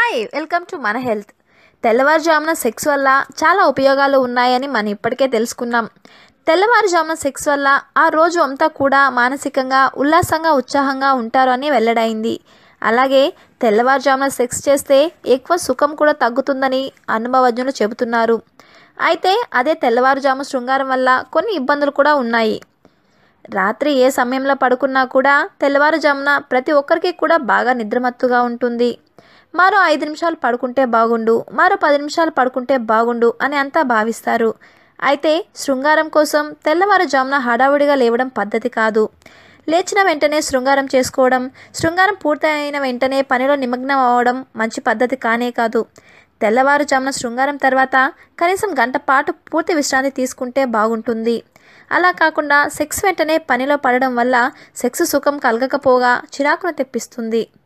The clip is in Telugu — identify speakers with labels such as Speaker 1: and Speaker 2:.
Speaker 1: హాయ్ వెల్కమ్ టు మన హెల్త్ తెల్లవారుజామున సెక్స్ వల్ల చాలా ఉపయోగాలు ఉన్నాయని మనం ఇప్పటికే తెలుసుకున్నాం తెల్లవారుజామున సెక్స్ వల్ల ఆ రోజు అంతా కూడా మానసికంగా ఉల్లాసంగా ఉత్సాహంగా ఉంటారు అని వెల్లడైంది అలాగే తెల్లవారుజామున సెక్స్ చేస్తే ఎక్కువ సుఖం కూడా తగ్గుతుందని అనుభవజ్ఞులు చెబుతున్నారు అయితే అదే తెల్లవారుజాము శృంగారం వల్ల కొన్ని ఇబ్బందులు కూడా ఉన్నాయి రాత్రి ఏ సమయంలో పడుకున్నా కూడా తెల్లవారుజామున ప్రతి ఒక్కరికి కూడా బాగా నిద్రమత్తుగా ఉంటుంది మరో ఐదు నిమిషాలు పడుకుంటే బాగుండు మరో పది నిమిషాలు పడుకుంటే బాగుండు అని అంతా భావిస్తారు అయితే శృంగారం కోసం తెల్లవారుజామున హడావుడిగా లేవడం పద్ధతి కాదు లేచిన వెంటనే శృంగారం చేసుకోవడం శృంగారం పూర్తయిన వెంటనే పనిలో నిమగ్నం అవ్వడం మంచి పద్ధతి కానే కాదు తెల్లవారుజామున శృంగారం తర్వాత కనీసం గంట పాటు పూర్తి విశ్రాంతి తీసుకుంటే బాగుంటుంది అలా కాకుండా సెక్స్ వెంటనే పనిలో పడడం వల్ల సెక్స్ సుఖం కలగకపోగా చిరాకును తెప్పిస్తుంది